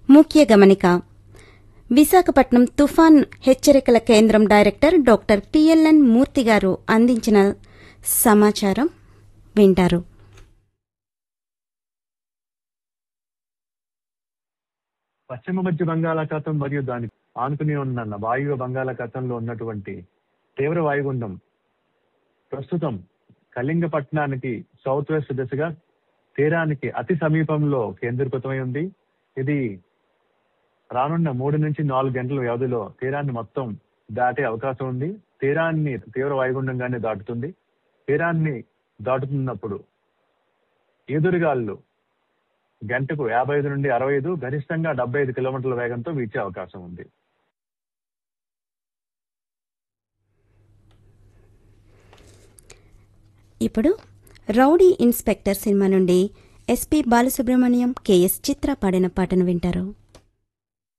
ముఖ్య గమనిక విశాఖపట్నం తుఫాన్ హెచ్చరికల కేంద్రం డైరెక్టర్ డాక్టర్ టిఎల్ఎన్ మూర్తి గారు అందించిన సమాచారం వింటారు పశ్చిమ మధ్య బంగాళాఖాతం మరియు దాని ఆనుకుని ఉన్న వాయువ్య బంగాళాఖాతంలో ఉన్నటువంటి తీవ్ర వాయుగుండం ప్రస్తుతం కళింగపట్నానికి సౌత్ వెస్ట్ దిశగా తీరానికి అతి సమీపంలో కేంద్రీకృతమై ఉంది ఇది రానున్న మూడు నుంచి నాలుగు గంటల వ్యవధిలో తీరాన్ని మొత్తం దాటే అవకాశం ఉంది తీరాన్ని తీవ్ర వాయుగుండంగానే దాటుతుంది తీరాన్ని దాటుతున్నప్పుడు ఎదురుగాళ్ళు గంటకు యాభై ఐదు నుండి అరవై ఐదు గరిష్టంగా డెబ్బై ఐదు కిలోమీటర్ల వేగంతో వీచే అవకాశం ఉంది ఇప్పుడు రౌడీ ఇన్స్పెక్టర్ సినిమా నుండి ఎస్పి బాలసుబ్రహ్మణ్యం కెఎస్ చిత్ర పాడిన పాటను వింటారు